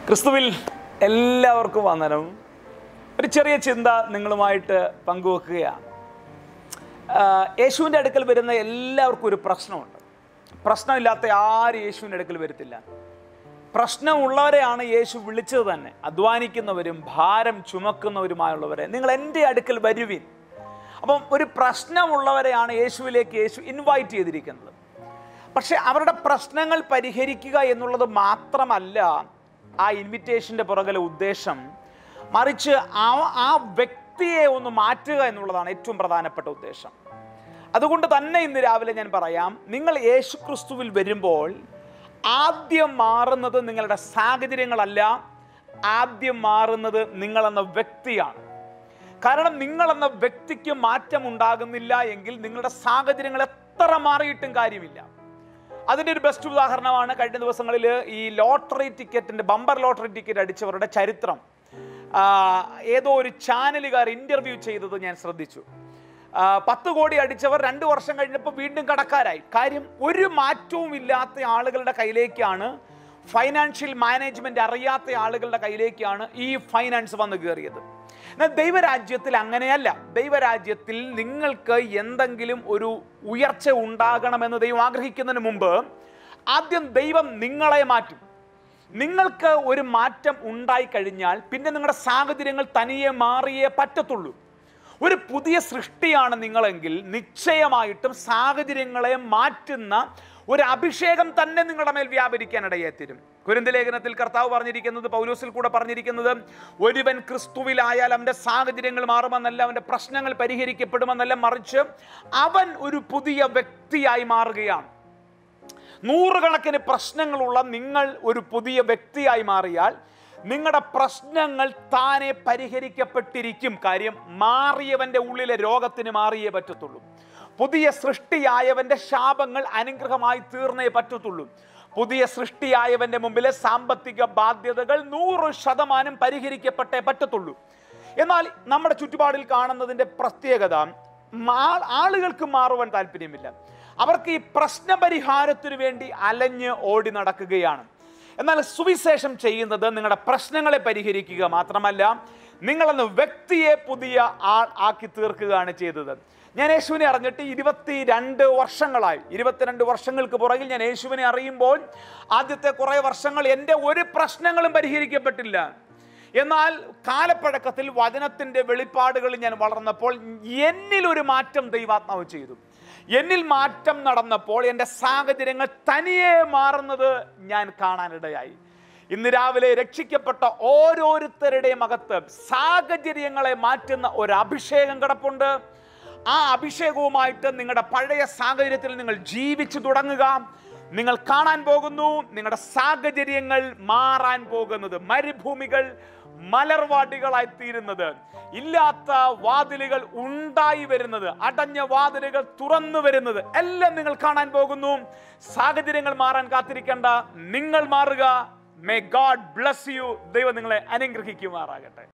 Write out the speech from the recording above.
ക്രിസ്തുവിൽ എല്ലാവർക്കും വന്ദനം ഒരു ചെറിയ ചിന്ത നിങ്ങളുമായിട്ട് പങ്കുവെക്കുകയാണ് ആഹ് യേശുവിൻ്റെ അടുക്കൽ വരുന്ന എല്ലാവർക്കും ഒരു പ്രശ്നമുണ്ട് പ്രശ്നമില്ലാത്ത ആരും യേശുവിൻ്റെ അടുക്കൽ വരത്തില്ല പ്രശ്നമുള്ളവരെയാണ് യേശു വിളിച്ചത് തന്നെ അധ്വാനിക്കുന്നവരും ഭാരം ചുമക്കുന്നവരുമായുള്ളവരെ നിങ്ങൾ എൻ്റെ അടുക്കൽ വരുവിൻ അപ്പം ഒരു പ്രശ്നമുള്ളവരെയാണ് യേശുവിലേക്ക് യേശു ഇൻവൈറ്റ് ചെയ്തിരിക്കുന്നത് പക്ഷെ അവരുടെ പ്രശ്നങ്ങൾ പരിഹരിക്കുക എന്നുള്ളത് മാത്രമല്ല ആ ഇൻവിറ്റേഷൻ്റെ പുറകിലെ ഉദ്ദേശം മറിച്ച് ആ ആ വ്യക്തിയെ ഒന്ന് മാറ്റുക എന്നുള്ളതാണ് ഏറ്റവും പ്രധാനപ്പെട്ട ഉദ്ദേശം അതുകൊണ്ട് തന്നെ ഇന്ന് രാവിലെ ഞാൻ പറയാം നിങ്ങൾ യേശു ക്രിസ്തുവിൽ വരുമ്പോൾ ആദ്യം മാറുന്നത് നിങ്ങളുടെ സാഹചര്യങ്ങളല്ല ആദ്യം മാറുന്നത് നിങ്ങളെന്ന വ്യക്തിയാണ് കാരണം നിങ്ങളെന്ന വ്യക്തിക്ക് മാറ്റം ഉണ്ടാകുന്നില്ല എങ്കിൽ നിങ്ങളുടെ സാഹചര്യങ്ങൾ എത്ര മാറിയിട്ടും കാര്യമില്ല അതിൻ്റെ ഒരു ബെസ്റ്റ് ഉദാഹരണമാണ് കഴിഞ്ഞ ദിവസങ്ങളിൽ ഈ ലോട്ടറി ടിക്കറ്റിൻ്റെ ബമ്പർ ലോട്ടറി ടിക്കറ്റ് അടിച്ചവരുടെ ചരിത്രം ആ, ഏതോ ഒരു ചാനലുകാർ ഇൻ്റർവ്യൂ ചെയ്തത് ഞാൻ ശ്രദ്ധിച്ചു ആ, പത്ത് കോടി അടിച്ചവർ രണ്ട് വർഷം കഴിഞ്ഞപ്പോൾ വീണ്ടും കടക്കാരായി കാര്യം ഒരു മാറ്റവും ഇല്ലാത്ത ആളുകളുടെ കയ്യിലേക്കാണ് ഫൈനാൻഷ്യൽ മാനേജ്മെന്റ് അറിയാത്ത ആളുകളുടെ കയ്യിലേക്കാണ് ഈ ഫൈനാൻസ് വന്ന് കയറിയത് എന്നാൽ ദൈവരാജ്യത്തിൽ അങ്ങനെയല്ല ദൈവരാജ്യത്തിൽ നിങ്ങൾക്ക് എന്തെങ്കിലും ഒരു ഉയർച്ച ഉണ്ടാകണമെന്ന് ദൈവം ആഗ്രഹിക്കുന്നതിന് മുമ്പ് ആദ്യം ദൈവം നിങ്ങളെ മാറ്റും നിങ്ങൾക്ക് ഒരു മാറ്റം ഉണ്ടായി കഴിഞ്ഞാൽ പിന്നെ നിങ്ങളുടെ സാഹചര്യങ്ങൾ തനിയെ മാറിയേ പറ്റത്തുള്ളൂ ഒരു പുതിയ സൃഷ്ടിയാണ് നിങ്ങളെങ്കിൽ നിശ്ചയമായിട്ടും സാഹചര്യങ്ങളെ മാറ്റുന്ന ഒരു അഭിഷേകം തന്നെ നിങ്ങളുടെ മേൽ വ്യാപരിക്കാനിടയെത്തരും കുരുന്ത ലേഖനത്തിൽ കർത്താവ് പറഞ്ഞിരിക്കുന്നത് പൗലോസിൽ കൂടെ പറഞ്ഞിരിക്കുന്നത് ഒരുവൻ ക്രിസ്തുവിലായാൽ അവൻ്റെ സാഹചര്യങ്ങൾ മാറുമെന്നല്ല അവൻ്റെ പ്രശ്നങ്ങൾ പരിഹരിക്കപ്പെടുമെന്നല്ല മറിച്ച് അവൻ ഒരു പുതിയ വ്യക്തിയായി മാറുകയാണ് നൂറുകണക്കിന് പ്രശ്നങ്ങളുള്ള നിങ്ങൾ ഒരു പുതിയ വ്യക്തിയായി മാറിയാൽ നിങ്ങളുടെ പ്രശ്നങ്ങൾ താനെ പരിഹരിക്കപ്പെട്ടിരിക്കും കാര്യം മാറിയവന്റെ ഉള്ളിലെ രോഗത്തിന് മാറിയേ പറ്റത്തുള്ളൂ പുതിയ സൃഷ്ടിയായവന്റെ ശാപങ്ങൾ അനുഗ്രഹമായി തീർന്നേ പറ്റത്തുള്ളൂ പുതിയ സൃഷ്ടിയായവന്റെ മുമ്പിലെ സാമ്പത്തിക ബാധ്യതകൾ നൂറ് ശതമാനം പരിഹരിക്കപ്പെട്ടേ പറ്റത്തുള്ളൂ എന്നാൽ നമ്മുടെ ചുറ്റുപാടിൽ കാണുന്നതിന്റെ പ്രത്യേകത മാ- ആളുകൾക്ക് മാറുവാൻ താല്പര്യമില്ല അവർക്ക് ഈ പ്രശ്നപരിഹാരത്തിനു വേണ്ടി അലഞ്ഞ് ഓടി നടക്കുകയാണ് എന്നാൽ സുവിശേഷം ചെയ്യുന്നത് നിങ്ങളുടെ പ്രശ്നങ്ങളെ പരിഹരിക്കുക മാത്രമല്ല നിങ്ങളെന്ന വ്യക്തിയെ പുതിയ ആൾ ആക്കി തീർക്കുകയാണ് ചെയ്തത് ഞാൻ യേശുവിനെ അറിഞ്ഞിട്ട് ഇരുപത്തി രണ്ട് വർഷങ്ങളായി ഇരുപത്തിരണ്ട് വർഷങ്ങൾക്ക് പുറകിൽ ഞാൻ യേശുവിനെ അറിയുമ്പോൾ ആദ്യത്തെ കുറേ വർഷങ്ങൾ എൻ്റെ ഒരു പ്രശ്നങ്ങളും പരിഹരിക്കപ്പെട്ടില്ല എന്നാൽ കാലപ്പഴക്കത്തിൽ വചനത്തിന്റെ വെളിപ്പാടുകളിൽ ഞാൻ വളർന്നപ്പോൾ എന്നിൽ ഒരു മാറ്റം ദൈവാത്മാവ് ചെയ്തു എന്നിൽ മാറ്റം നടന്നപ്പോൾ എൻ്റെ സാഹചര്യങ്ങൾ തനിയെ മാറുന്നത് ഞാൻ കാണാനിടയായി ഇന്ന് രാവിലെ രക്ഷിക്കപ്പെട്ട ഓരോരുത്തരുടെയും അകത്ത് സാഹചര്യങ്ങളെ മാറ്റുന്ന ഒരു അഭിഷേകം കിടപ്പുണ്ട് ആ അഭിഷേകവുമായിട്ട് നിങ്ങളുടെ പഴയ സാഹചര്യത്തിൽ നിങ്ങൾ ജീവിച്ചു തുടങ്ങുക നിങ്ങൾ കാണാൻ പോകുന്നു നിങ്ങളുടെ സാഹചര്യങ്ങൾ മാറാൻ പോകുന്നത് മരുഭൂമികൾ മലർവാടികളായി തീരുന്നത് ഇല്ലാത്ത വാതിലുകൾ ഉണ്ടായി വരുന്നത് അടഞ്ഞ വാതിലുകൾ തുറന്നു വരുന്നത് എല്ലാം നിങ്ങൾ കാണാൻ പോകുന്നു സാഹചര്യങ്ങൾ മാറാൻ കാത്തിരിക്കേണ്ട നിങ്ങൾ മാറുക മേ ഗാഡ് ബ്ലസ് യു ദൈവം നിങ്ങളെ അനുഗ്രഹിക്കുമാറാകട്ടെ